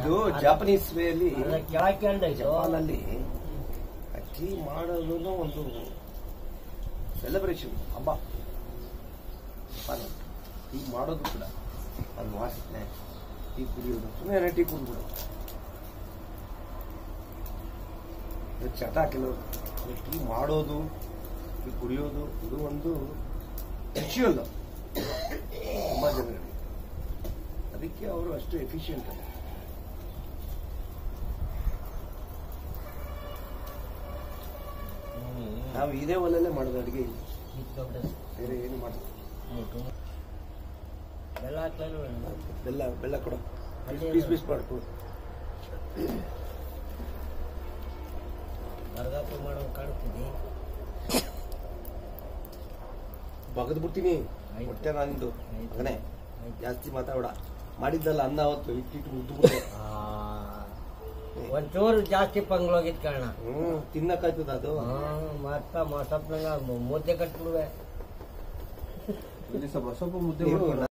ಇದು ಜಾಪನೀಸ್ ವೇಲಿ ಅದ್ರ ಕೆಳಕ್ಕೆ ಜಪಾನಲ್ಲಿ ಟೀ ಮಾಡೋದು ಒಂದು ಸೆಲೆಬ್ರೇಷನ್ ಹಬ್ಬ ಜಪಾನಲ್ಲಿ ಟೀ ಮಾಡೋದು ಕೂಡ ಒಂದು ವಾಸನೆ ಟೀ ಕುಡಿಯೋದು ಸುಮ್ಮನೆ ಟೀ ಕುಡಿದ್ಬಿಡು ಇದು ಚಟ ಕೆಲವರು ಟೀ ಮಾಡೋದು ಟೀ ಕುಡಿಯೋದು ಇದು ಒಂದು ರಿಚುವಲ್ ತುಂಬಾ ಜನರಿಗೆ ಅದಕ್ಕೆ ಅವರು ಅಷ್ಟು ಎಫಿಷಿಯಂಟ್ ನಾವು ಇದೇ ಒಲೆಲ್ಲೇ ಮಾಡೋದು ಅಡುಗೆ ಇಲ್ಲಿ ಬೇರೆ ಏನು ಮಾಡೋದು ಬೆಲ್ಲ ಹಾಕ್ಲೇನು ಬೆಲ್ಲ ಬೆಲ್ಲ ಕೊಡು ಅಲ್ಲಿ ಪೀಸ್ ಪೀಸ್ ಮಾಡ್ಕೊ ಬರ್ಗಾಪು ಮಾಡೋ ಕಾಣ್ತಿದ್ದಿ ಬಗದ್ ಬಿಡ್ತೀನಿ ಆಯ್ತು. ಹೊಟ್ಟೆ ನಂದು ಆಯ್ತು. ಮಗನೇ ಆಯ್ತು. ಜಾಸ್ತಿ ಮಾತಾಡ ಮಾಡಿದ್ದಲ್ಲ ಅನ್ನ ಅವತ್ತು ಇಟ್ಟಿಟ್ಟು ಮುದ್ದು ಬಿಟ್ಟೆ ಒಂಚೂರು ಜಾಸ್ತಿ ಪಂಗ್ಳೋಗಿದ್ ಕಾರಣ ಹ್ಮ್ ತಿನ್ನಕ್ಕಾಯ್ತದ ಅದು ಮತ್ತ ಮೊಸಪ್ನಂಗ ಮುದ್ದೆ ಕಟ್ಬಿಡುವೆ ಇಲ್ಲಿ ಸ್ವಲ್ಪ ಸ್ವಲ್ಪ ಮುದ್ದೆ ನೀವು ಮಾಡ್ಕೊಂಡು